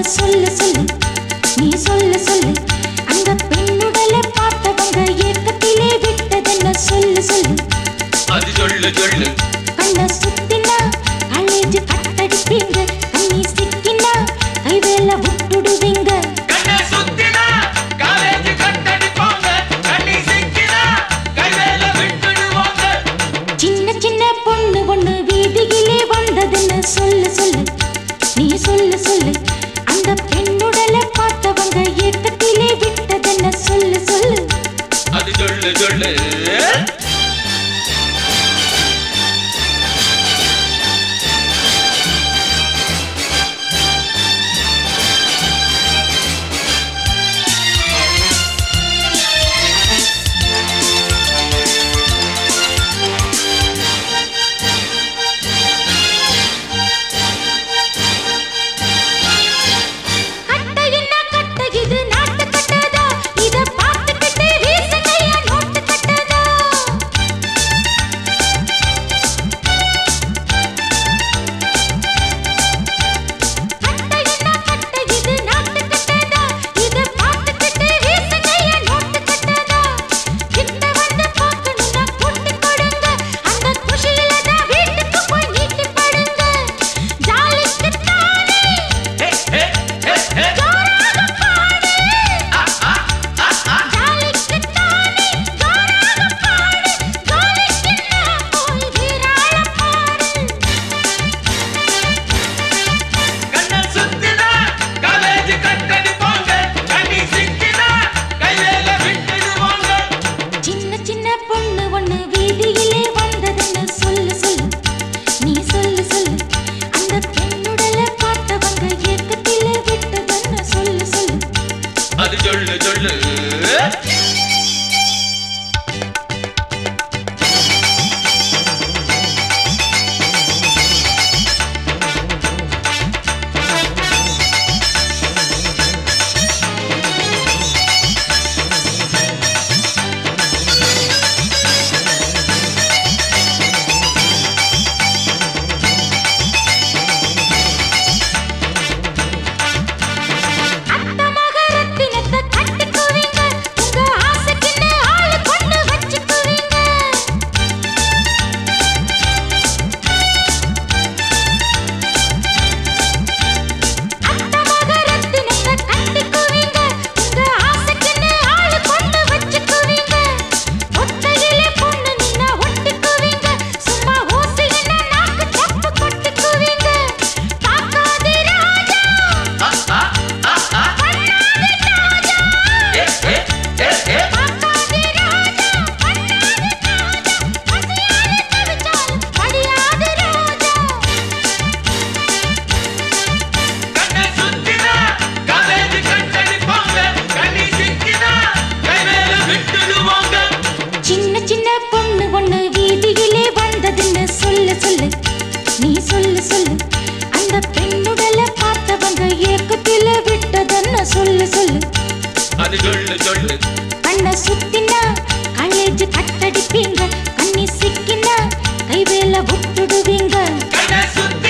சொல்லு சொல்லு நீ சொல்லு சொல்லு அந்த பெண்ணுடலை பார்த்தவங்க ஏக்கத்திலே விட்டதென்ன சொல்லு சொல்லு அது சொல்லு சொல்லு கண்ண சுத்தினா காலேஜ் கட்டடிப்பீங்க கண்ணி சிக்கினா கைவேல விட்டுடுவீங்க கண்ணை சுத்தினா காலேஜ் கட்டடிப்போங்க கண்ணி சிக்கினா கைவேல விட்டுடுவோங்க சின்ன சின்ன பொண்ணு ஒண்ணு வீதியிலே வந்ததுன்னு சொல்லு சொல்லு நீ சொல்லு சொல்லு அந்த பெண்ணுடலை பார்த்தவங்க ஏக்கத்திலே விட்டதென்ன சொல்லு சொல்லு அது சொல்லு சொல்லு கட்ட என்ன கட்ட இது நாட்டு கட்டதா இத பார்த்துக்கிட்டு வீசுகையா நோட்டு கட்டதா கட்ட என்ன கட்ட இது நாட்டு கட்டதா இத பார்த்துக்கிட்டு வீசுகையா நோட்டு கட்டதா கிட்ட வந்து பார்க்கணும்னா கூட்டி கொடுங்க அந்த குஷியில தான் வீட்டுக்கு போய் நீட்டி படுங்க ஜாலிக்கு தானே ஹே ஹே ஹே ஹே ஜோராக பாடு ஆ ஆ ஆ ஆ ஜாலிக்கு தானே ஜோராக பாடு ஜாலிக்கு நான் போய் வீராள பாடு கண்ணை சுத்தினா காலேஜ் கட்டடிப்போங்க கண்ணி சிக்கினா கைவேல விட்டுடுவோங்க சின்ன சின்ன பொண்ணு ஒண்ணு வீதியிலே வந்ததுன்னு சொல்லு சொல்லு நீ சொல்லு சொல்லு அந்த பெண்ணுடல பார்த்தவங்க ஏக்கத்திலே விட்டதுன்னு சொல்லு சொல்லு அது சொல்லு சொல்லு அத்த மகரத்தினத்தை கட்டிக்குவீங்க உங்க ஆசைக்குன்னு ஆளு கொண்டு வச்சுக்குவீங்க அத்த மகரத்தினத்தை கட்டிக்குவீங்க உங்க ஆசைக்குன்னு ஆளு கொண்டு வச்சுக்குவீங்க ஒத்தையிலே பொண்ணு நின்னா ஒட்டிக்குவீங்க சும்மா ஊசியின்னா நாக்கு தப்பு கொட்டிக்குவீங்க பார்க்காதே ராஜா ஆ ஆ ஆ ஆ பண்ணாதே ராஜா ஏ ஏ ஏ ஏ பார்க்காதே ராஜா பண்ணாதே ராஜா பசியாலே தவிச்சாலும் படியாதே ராஜா கண்ணை சுத்தினா காலேஜ் கட்டடிப்போங்க கண்ணி சிக்கினா கைவேல விட்டுடுவோங்க சின்ன சின்ன பொண்ணு ஒண்ணு வீதியிலே வந்ததுன்னு சொல்லு சொல்லு நீ சொல்லு சொல்லு அந்த பெண்ணுடல பார்த்தவங்க ஏக்கத்தில விட்டதன்னு சொல்லு சொல்லு அது சொல்லு சொல்லு கண்ண சுத்தினா காலேஜ் கட்டடிப்பீங்க கண்ணி சிக்கினா கைவேல விட்டுடுவீங்க கண்ணை சுத்தி